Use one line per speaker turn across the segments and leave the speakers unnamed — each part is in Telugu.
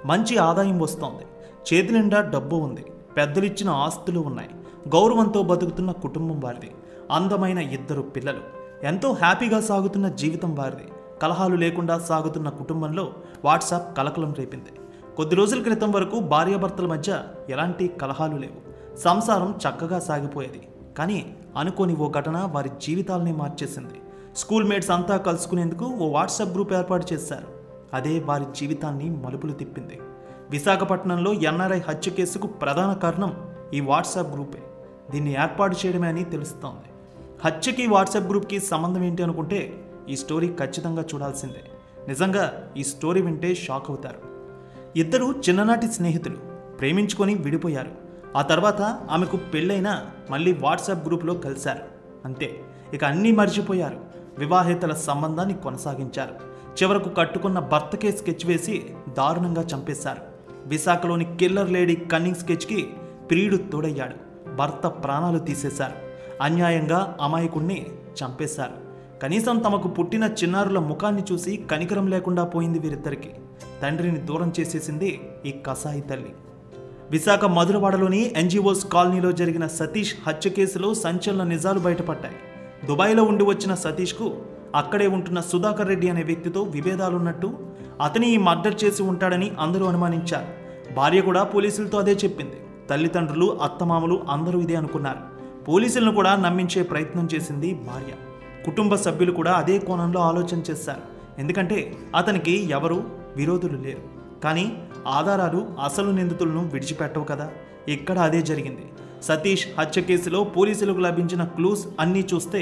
మంచి ఆదాయం వస్తోంది చేతి నిండా డబ్బు ఉంది పెద్దలు ఇచ్చిన ఆస్తులు ఉన్నాయి గౌరవంతో బతుకుతున్న కుటుంబం వారిది అందమైన ఇద్దరు పిల్లలు ఎంతో హ్యాపీగా సాగుతున్న జీవితం వారిది కలహాలు లేకుండా సాగుతున్న కుటుంబంలో వాట్సాప్ కలకలం రేపింది కొద్ది రోజుల క్రితం వరకు భార్యాభర్తల మధ్య ఎలాంటి కలహాలు లేవు సంసారం చక్కగా సాగిపోయేది కానీ అనుకోని ఓ ఘటన వారి జీవితాలని మార్చేసింది స్కూల్ మేట్స్ అంతా కలుసుకునేందుకు ఓ వాట్సాప్ గ్రూప్ ఏర్పాటు చేశారు అదే వారి జీవితాన్ని మలుపులు తిప్పింది విశాఖపట్నంలో ఎన్ఆర్ఐ హత్య కేసుకు ప్రధాన కారణం ఈ వాట్సాప్ గ్రూపే దీన్ని ఏర్పాటు చేయడమే అని తెలుస్తోంది హత్యకి వాట్సాప్ గ్రూప్కి సంబంధం ఏంటి అనుకుంటే ఈ స్టోరీ ఖచ్చితంగా చూడాల్సిందే నిజంగా ఈ స్టోరీ వింటే షాక్ అవుతారు ఇద్దరు చిన్ననాటి స్నేహితులు ప్రేమించుకొని విడిపోయారు ఆ తర్వాత ఆమెకు పెళ్ళైనా మళ్ళీ వాట్సాప్ గ్రూప్లో కలిశారు అంతే ఇక అన్నీ మర్చిపోయారు వివాహేతల సంబంధాన్ని కొనసాగించారు చివరకు కట్టుకున్న భర్తకే స్కెచ్ వేసి దారుణంగా చంపేశారు విశాఖలోని కిల్లర్ లేడీ కన్నింగ్ స్కెచ్కి ప్రియుడు తోడయ్యాడు భర్త ప్రాణాలు తీసేశారు అన్యాయంగా అమాయకుణ్ణి చంపేశారు కనీసం తమకు పుట్టిన చిన్నారుల ముఖాన్ని చూసి కనికరం లేకుండా పోయింది వీరిద్దరికి తండ్రిని దూరం చేసేసింది ఈ కసాయి తల్లి విశాఖ మధురవాడలోని ఎన్జిఓస్ కాలనీలో జరిగిన సతీష్ హత్య కేసులో సంచలన నిజాలు బయటపడ్డాయి దుబాయ్లో ఉండి వచ్చిన సతీష్కు అక్కడే ఉంటున్న సుధాకర్ రెడ్డి అనే వ్యక్తితో విభేదాలున్నట్టు అతని ఈ మర్డర్ చేసి ఉంటాడని అందరూ అనుమానించారు భార్య కూడా పోలీసులతో అదే చెప్పింది తల్లిదండ్రులు అత్తమామలు అందరూ ఇదే అనుకున్నారు పోలీసులను కూడా నమ్మించే ప్రయత్నం చేసింది భార్య కుటుంబ సభ్యులు కూడా అదే కోణంలో ఆలోచన చేశారు ఎందుకంటే అతనికి ఎవరు విరోధులు లేరు కానీ ఆధారాలు అసలు నిందితులను విడిచిపెట్టవు కదా ఇక్కడ అదే జరిగింది సతీష్ హత్య కేసులో పోలీసులకు లభించిన క్లూస్ అన్నీ చూస్తే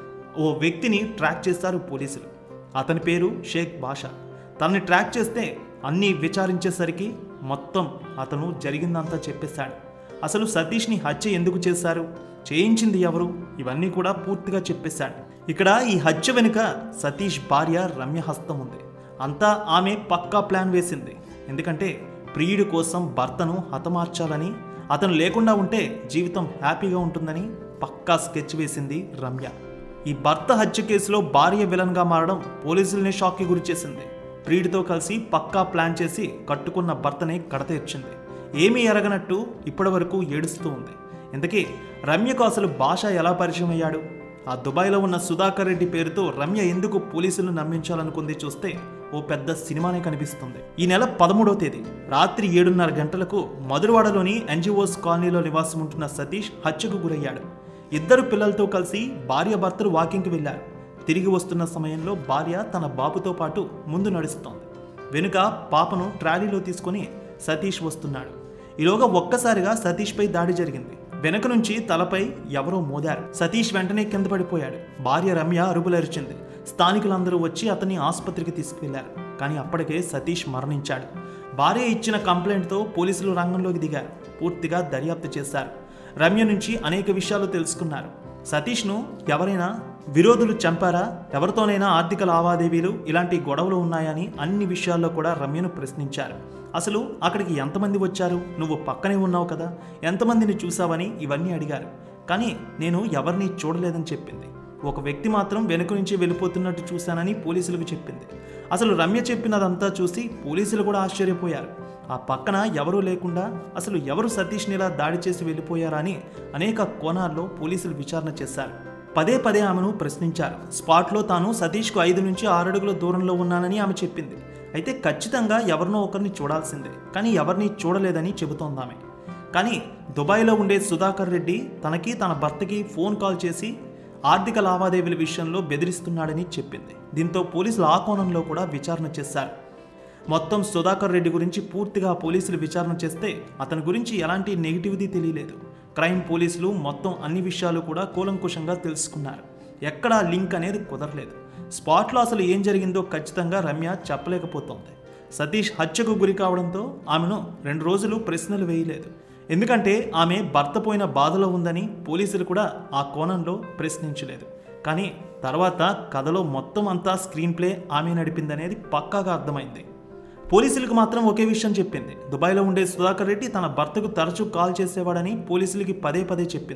ఓ వ్యక్తిని ట్రాక్ చేస్తారు పోలీసులు అతని పేరు షేక్ బాషా తనని ట్రాక్ చేస్తే అన్నీ విచారించేసరికి మొత్తం అతను జరిగిందంతా చెప్పేశాడు అసలు సతీష్ని హత్య ఎందుకు చేశారు చేయించింది ఎవరు ఇవన్నీ కూడా పూర్తిగా చెప్పేశాడు ఇక్కడ ఈ హత్య వెనుక సతీష్ భార్య రమ్య హస్తం ఉంది అంతా ఆమె పక్కా ప్లాన్ వేసింది ఎందుకంటే ప్రియుడి కోసం భర్తను హతమార్చాలని అతను లేకుండా ఉంటే జీవితం హ్యాపీగా ఉంటుందని పక్కా స్కెచ్ వేసింది రమ్య ఈ భర్త హత్య కేసులో భార్య విలన్గా మారడం పోలీసుల్ని షాక్కి గురిచేసింది ప్రియుడితో కలిసి పక్కా ప్లాన్ చేసి కట్టుకున్న భర్తని కడతీర్చింది ఏమీ ఎరగనట్టు ఇప్పటివరకు ఏడుస్తూ ఉంది ఇంతకీ రమ్యకు అసలు భాష ఎలా పరిచయం అయ్యాడు ఆ దుబాయ్లో ఉన్న సుధాకర్ రెడ్డి పేరుతో రమ్య ఎందుకు పోలీసులను నమ్మించాలనుకుంది చూస్తే ఓ పెద్ద సినిమానే కనిపిస్తుంది ఈ నెల పదమూడవ తేదీ రాత్రి ఏడున్నర గంటలకు మధురవాడలోని ఎన్జిఓస్ కాలనీలో నివాసం ఉంటున్న సతీష్ హత్యకు గురయ్యాడు ఇద్దరు పిల్లలతో కలిసి భార్య భర్తలు వాకింగ్కి వెళ్లారు తిరిగి వస్తున్న సమయంలో భార్య తన బాబుతో పాటు ముందు నడుస్తోంది వెనుక పాపను ట్రాలీలో తీసుకొని సతీష్ వస్తున్నాడు ఈలోగా ఒక్కసారిగా సతీష్పై దాడి జరిగింది వెనక నుంచి తలపై ఎవరో మోదారు సతీష్ వెంటనే కింద పడిపోయాడు భార్య రమ్య అరుపులరిచింది స్థానికులందరూ వచ్చి అతన్ని ఆసుపత్రికి తీసుకువెళ్లారు కానీ అప్పటికే సతీష్ మరణించాడు భార్య ఇచ్చిన కంప్లైంట్తో పోలీసులు రంగంలోకి దిగారు పూర్తిగా దర్యాప్తు చేశారు రమ్య నుంచి అనేక విషయాలు తెలుసుకున్నారు సతీష్ను ఎవరైనా విరోధులు చంపారా ఎవరితోనైనా ఆర్థిక లావాదేవీలు ఇలాంటి గొడవలు ఉన్నాయని అన్ని విషయాల్లో కూడా రమ్యను ప్రశ్నించారు అసలు అక్కడికి ఎంతమంది వచ్చారు నువ్వు పక్కనే ఉన్నావు కదా ఎంతమందిని చూసావని ఇవన్నీ అడిగారు కానీ నేను ఎవరిని చూడలేదని చెప్పింది ఒక వ్యక్తి మాత్రం వెనుక నుంచి వెళ్ళిపోతున్నట్టు చూశానని పోలీసులకు చెప్పింది అసలు రమ్య చెప్పినదంతా చూసి పోలీసులు కూడా ఆశ్చర్యపోయారు ఆ పక్కన ఎవరూ లేకుండా అసలు ఎవరు సతీష్ని ఇలా దాడి చేసి వెళ్ళిపోయారా అని అనేక కోణాల్లో పోలీసులు విచారణ చేశారు పదే పదే ఆమెను ప్రశ్నించారు స్పాట్లో తాను సతీష్కు ఐదు నుంచి ఆరు అడుగుల దూరంలో ఉన్నానని ఆమె చెప్పింది అయితే ఖచ్చితంగా ఎవరినో ఒకరిని చూడాల్సిందే కానీ ఎవరిని చూడలేదని చెబుతోంది ఆమె కానీ దుబాయ్లో ఉండే సుధాకర్ రెడ్డి తనకి తన భర్తకి ఫోన్ కాల్ చేసి ఆర్థిక లావాదేవీల విషయంలో బెదిరిస్తున్నాడని చెప్పింది దీంతో పోలీసులు ఆ కోణంలో కూడా విచారణ చేశారు మొత్తం సుధాకర్ రెడ్డి గురించి పూర్తిగా పోలీసులు విచారణ చేస్తే అతని గురించి ఎలాంటి నెగిటివిటీ తెలియలేదు క్రైమ్ పోలీసులు మొత్తం అన్ని విషయాలు కూడా కూలంకుషంగా తెలుసుకున్నారు ఎక్కడా లింక్ అనేది కుదరలేదు స్పాట్లో అసలు ఏం జరిగిందో ఖచ్చితంగా రమ్య చెప్పలేకపోతోంది సతీష్ హత్యకు గురి కావడంతో ఆమెను రెండు రోజులు ప్రశ్నలు వేయలేదు ఎందుకంటే ఆమె భర్త పోయిన బాధలో ఉందని పోలీసులు కూడా ఆ కోణంలో ప్రశ్నించలేదు కానీ తర్వాత కథలో మొత్తం అంతా స్క్రీన్ ప్లే ఆమె నడిపిందనేది పక్కాగా అర్థమైంది పోలీసులకు మాత్రం ఒకే విషయం చెప్పింది దుబాయ్లో ఉండే సుధాకర్ రెడ్డి తన భర్తకు తరచూ కాల్ చేసేవాడని పోలీసులకి పదే పదే చెప్పింది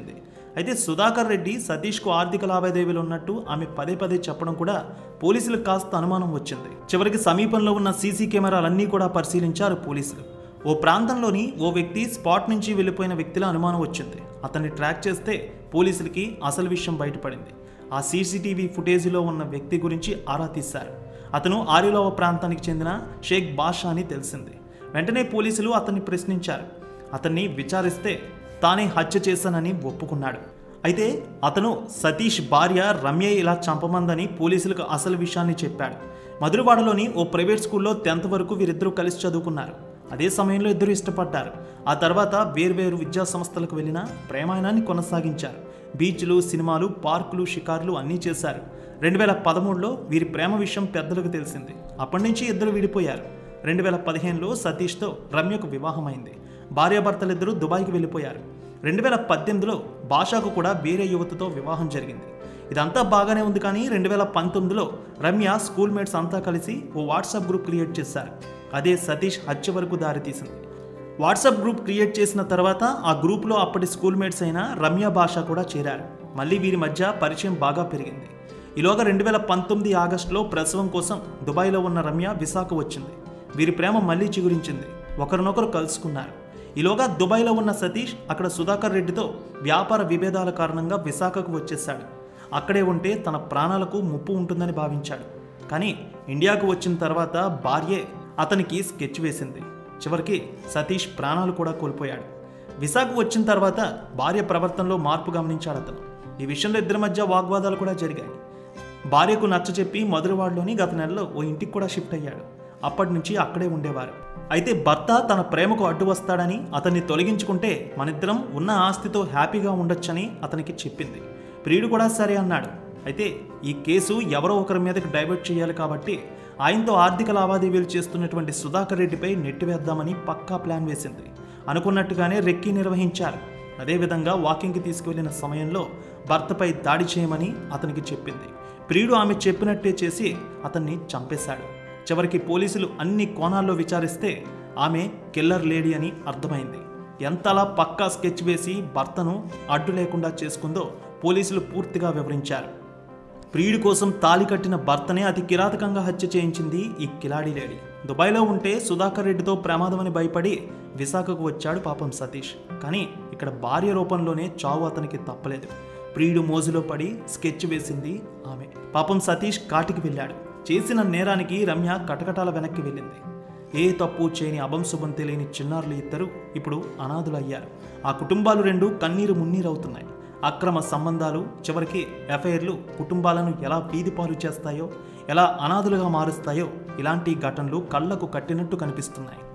అయితే సుధాకర్ రెడ్డి సతీష్కు ఆర్థిక లావాదేవీలు ఉన్నట్టు ఆమె పదే పదే చెప్పడం కూడా పోలీసులకు కాస్త అనుమానం వచ్చింది చివరికి సమీపంలో ఉన్న సీసీ కెమెరాలన్నీ కూడా పరిశీలించారు పోలీసులు ఓ ప్రాంతంలోని ఓ వ్యక్తి స్పాట్ నుంచి వెళ్ళిపోయిన వ్యక్తిలో అనుమానం వచ్చింది అతన్ని ట్రాక్ చేస్తే పోలీసులకి అసలు విషయం బయటపడింది ఆ సీసీటీవీ ఫుటేజీలో ఉన్న వ్యక్తి గురించి ఆరా తీశారు అతను ఆరిలోవ ప్రాంతానికి చెందిన షేక్ బాషా అని తెలిసింది వెంటనే పోలీసులు అతన్ని ప్రశ్నించారు అతన్ని విచారిస్తే తానే హత్య చేశానని ఒప్పుకున్నాడు అయితే అతను సతీష్ భార్య రమ్య ఇలా చంపమందని పోలీసులకు అసలు విషయాన్ని చెప్పాడు మధురవాడలోని ఓ ప్రైవేట్ స్కూల్లో టెన్త్ వరకు వీరిద్దరూ కలిసి చదువుకున్నారు అదే సమయంలో ఇద్దరు ఇష్టపడ్డారు ఆ తర్వాత వేర్వేరు విద్యా సంస్థలకు వెళ్ళిన ప్రేమాయణాన్ని కొనసాగించారు బీచ్లు సినిమాలు పార్కులు షికార్లు అన్నీ చేశారు రెండు వేల పదమూడులో వీరి ప్రేమ విషయం పెద్దలకు తెలిసింది అప్పటి నుంచి ఇద్దరు విడిపోయారు రెండు వేల పదిహేనులో సతీష్తో రమ్యకు వివాహమైంది భార్యాభర్తలిద్దరూ దుబాయ్కి వెళ్ళిపోయారు రెండు వేల పద్దెనిమిదిలో భాషకు కూడా వేరే యువతతో వివాహం జరిగింది ఇదంతా బాగానే ఉంది కానీ రెండు వేల పంతొమ్మిదిలో రమ్య స్కూల్ మేట్స్ అంతా కలిసి ఓ వాట్సాప్ గ్రూప్ క్రియేట్ చేశారు అదే సతీష్ హత్య వరకు దారితీసింది వాట్సాప్ గ్రూప్ క్రియేట్ చేసిన తర్వాత ఆ గ్రూప్లో అప్పటి స్కూల్ మేట్స్ అయిన రమ్య భాష కూడా చేరారు మళ్ళీ వీరి మధ్య పరిచయం బాగా పెరిగింది ఈలోగా రెండు వేల పంతొమ్మిది ఆగస్టులో ప్రసవం కోసం దుబాయ్లో ఉన్న రమ్య విశాఖ వచ్చింది వీరి ప్రేమ మళ్ళీ చిగురించింది ఒకరినొకరు కలుసుకున్నారు ఈలోగా దుబాయ్లో ఉన్న సతీష్ అక్కడ సుధాకర్ రెడ్డితో వ్యాపార విభేదాల కారణంగా విశాఖకు వచ్చేశాడు అక్కడే ఉంటే తన ప్రాణాలకు ముప్పు ఉంటుందని భావించాడు కానీ ఇండియాకు వచ్చిన తర్వాత భార్యే అతనికి స్కెచ్ వేసింది చివరికి సతీష్ ప్రాణాలు కూడా కోల్పోయాడు విశాఖ వచ్చిన తర్వాత భార్య ప్రవర్తనలో మార్పు గమనించాడు అతను ఈ విషయంలో ఇద్దరి మధ్య వాగ్వాదాలు కూడా జరిగాయి భార్యకు నచ్చచెప్పి మధురవాడలోని గత నెలలో ఓ ఇంటికి కూడా షిఫ్ట్ అయ్యాడు అప్పటి నుంచి అక్కడే ఉండేవారు అయితే భర్త తన ప్రేమకు అడ్డు వస్తాడని అతన్ని తొలగించుకుంటే మనిద్దరం ఉన్న ఆస్తితో హ్యాపీగా ఉండొచ్చని అతనికి చెప్పింది ప్రియుడు కూడా సరే అన్నాడు అయితే ఈ కేసు ఎవరో ఒకరి మీదకి డైవర్ట్ చేయాలి కాబట్టి ఆయనతో ఆర్థిక లావాదేవీలు చేస్తున్నటువంటి సుధాకర్ రెడ్డిపై నెట్టివేద్దామని పక్కా ప్లాన్ వేసింది అనుకున్నట్టుగానే రెక్కి నిర్వహించారు అదేవిధంగా వాకింగ్కి తీసుకువెళ్లిన సమయంలో భర్తపై దాడి చేయమని అతనికి చెప్పింది ప్రియుడు ఆమె చెప్పినట్టే చేసి అతన్ని చంపేశాడు చివరికి పోలీసులు అన్ని కోణాల్లో విచారిస్తే ఆమె కిల్లర్ లేడీ అని అర్థమైంది ఎంతలా పక్కా స్కెచ్ వేసి భర్తను అడ్డు లేకుండా చేసుకుందో పోలీసులు పూర్తిగా వివరించారు ప్రియుడి కోసం తాలి కట్టిన భర్తనే అతి కిరాతకంగా హత్య చేయించింది ఈ కిలాడి లేడీ దుబాయ్లో ఉంటే సుధాకర్ రెడ్డితో ప్రమాదమని భయపడి విశాఖకు వచ్చాడు పాపం సతీష్ కానీ ఇక్కడ భార్య రూపంలోనే చావు అతనికి తప్పలేదు ప్రియుడు మోజులో పడి స్కెచ్ వేసింది ఆమె పాపం సతీష్ కాటికి వెళ్ళాడు చేసిన నేరానికి రమ్య కటకటాల వెనక్కి వెళ్ళింది ఏ తప్పు చేయని అభంశుభం తెలియని చిన్నారులు ఇద్దరు ఇప్పుడు అనాథులయ్యారు ఆ కుటుంబాలు రెండు కన్నీరు మున్నీరవుతున్నాయి అక్రమ సంబంధాలు చివరికి ఎఫ్ఐఆర్లు కుటుంబాలను ఎలా వీధిపాలు చేస్తాయో ఎలా అనాథులుగా మారుస్తాయో ఇలాంటి ఘటనలు కళ్ళకు కట్టినట్టు కనిపిస్తున్నాయి